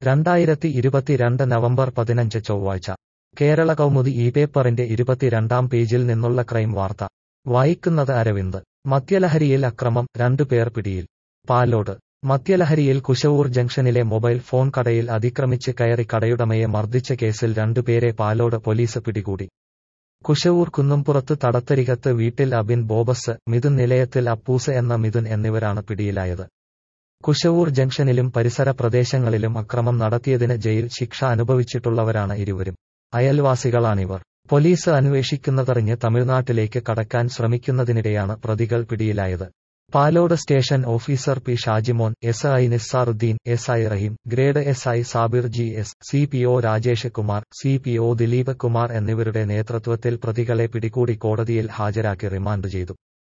രണ്ടായിരത്തി ഇരുപത്തിരണ്ട് നവംബർ പതിനഞ്ച് ചൊവ്വാഴ്ച കേരള കൗമുദി ഈ പേപ്പറിന്റെ ഇരുപത്തിരണ്ടാം പേജിൽ നിന്നുള്ള ക്രൈം വാർത്ത വായിക്കുന്നത് അരവിന്ദ് മദ്യലഹരിയിൽ അക്രമം രണ്ടുപേർ പിടിയിൽ പാലോട് മദ്യലഹരിയിൽ കുശവൂർ ജംഗ്ഷനിലെ മൊബൈൽ ഫോൺ കടയിൽ അതിക്രമിച്ച് കയറി കടയുടമയെ മർദ്ദിച്ച കേസിൽ രണ്ടുപേരെ പാലോട് പോലീസ് പിടികൂടി കുശവൂർ കുന്നുംപുറത്ത് തടത്തരികത്ത് വീട്ടിൽ അബിൻ ബോബസ് മിഥുൻ നിലയത്തിൽ അപ്പൂസ് എന്ന മിഥുൻ എന്നിവരാണ് പിടിയിലായത് കുശവൂർ ജംഗ്ഷനിലും പരിസര പ്രദേശങ്ങളിലും അക്രമം നടത്തിയതിന് ജയിൽ ശിക്ഷ അനുഭവിച്ചിട്ടുള്ളവരാണ് ഇരുവരും അയൽവാസികളാണിവർ പോലീസ് അന്വേഷിക്കുന്നതറിഞ്ഞ് തമിഴ്നാട്ടിലേക്ക് കടക്കാൻ ശ്രമിക്കുന്നതിനിടെയാണ് പ്രതികൾ പിടിയിലായത് Palode station officer P Shajimon S I Nizaruddin S I Rahim grade S I Sabir G S C P O Rajesh Kumar C P O Dileep Kumar എന്നിവരുടെ നേതൃത്വത്തിൽ പ്രതികളെ പിടികൂടി കോടതിയിൽ ഹാജരാക്കി റിമാൻഡ് ചെയ്തു